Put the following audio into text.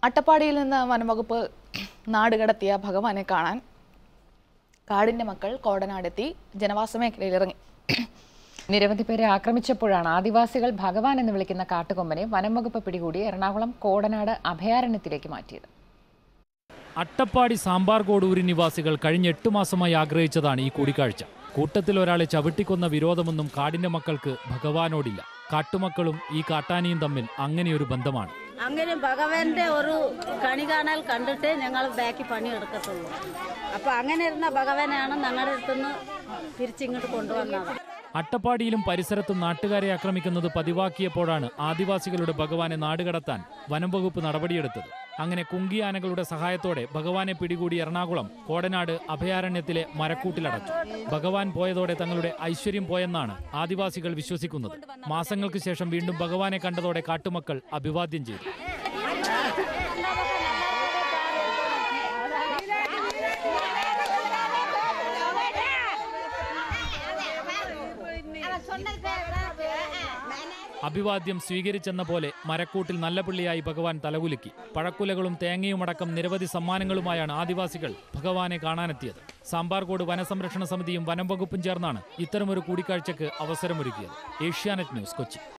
അട്ടപ്പാടിയിൽ നിന്ന് വനംവകുപ്പ് നാടുകടത്തിയ ഭഗവാനെ കാണാൻ കാടിന്റെ മക്കൾ കോടനാടെത്തി ജനവാസ മേഖലയിൽ ഇറങ്ങി നിരവധി പേരെ ആക്രമിച്ചപ്പോഴാണ് ആദിവാസികൾ ഭഗവാൻ എന്ന് വിളിക്കുന്ന കാട്ടുകൊമ്പനെ വനം വകുപ്പ് പിടികൂടി എറണാകുളം കോടനാട് അഭയാരണ്യത്തിലേക്ക് മാറ്റിയത് അട്ടപ്പാടി സാമ്പാർ കോടൂരി നിവാസികൾ കഴിഞ്ഞ എട്ട് മാസമായി ആഗ്രഹിച്ചതാണ് ഈ കൂടിക്കാഴ്ച കൂട്ടത്തിൽ ഒരാളെ ചവിട്ടിക്കൊന്ന വിരോധമൊന്നും കാടിന്റെ മക്കൾക്ക് ഭഗവാനോടില്ല കാട്ടുമക്കളും ഈ കാട്ടാനിയും തമ്മിൽ അങ്ങനെയൊരു ബന്ധമാണ് അങ്ങനെ ഭഗവാന്റെ ഒരു കണി കാണാൽ കണ്ടിട്ട് ഞങ്ങൾ ബാക്കി പണി എടുക്കത്തുള്ളൂ അപ്പൊ അങ്ങനെ ഇരുന്ന ഭഗവാനാണ് ഞങ്ങളുടെ അടുത്തുനിന്ന് തിരിച്ചിങ്ങോട്ട് കൊണ്ടുവന്നത് അട്ടപ്പാടിയിലും പരിസരത്തും നാട്ടുകാരെ ആക്രമിക്കുന്നത് പതിവാക്കിയപ്പോഴാണ് ആദിവാസികളുടെ ഭഗവാനെ നാടുകടത്താൻ വനം വകുപ്പ് നടപടിയെടുത്തത് അങ്ങനെ കുങ്കിയാനകളുടെ സഹായത്തോടെ ഭഗവാനെ പിടികൂടി എറണാകുളം കോടനാട് അഭയാരണ്യത്തിലെ മരക്കൂട്ടിലടച്ചു ഭഗവാൻ പോയതോടെ തങ്ങളുടെ ഐശ്വര്യം പോയെന്നാണ് ആദിവാസികൾ വിശ്വസിക്കുന്നത് മാസങ്ങൾക്ക് ശേഷം വീണ്ടും ഭഗവാനെ കണ്ടതോടെ കാട്ടുമക്കൾ അഭിവാദ്യം ചെയ്തു അഭിവാദ്യം സ്വീകരിച്ചെന്ന പോലെ മരക്കൂട്ടിൽ നല്ല പിള്ളിയായി ഭഗവാൻ തലകുലുക്കി പഴക്കുലകളും തേങ്ങയുമടക്കം നിരവധി സമ്മാനങ്ങളുമായാണ് ആദിവാസികൾ ഭഗവാനെ കാണാനെത്തിയത് സാമ്പാർകോട് വനസംരക്ഷണ സമിതിയും വനം വകുപ്പും ചേർന്നാണ് ഇത്തരമൊരു കൂടിക്കാഴ്ചയ്ക്ക് അവസരമൊരുക്കിയത് ഏഷ്യാനെറ്റ് ന്യൂസ് കൊച്ചി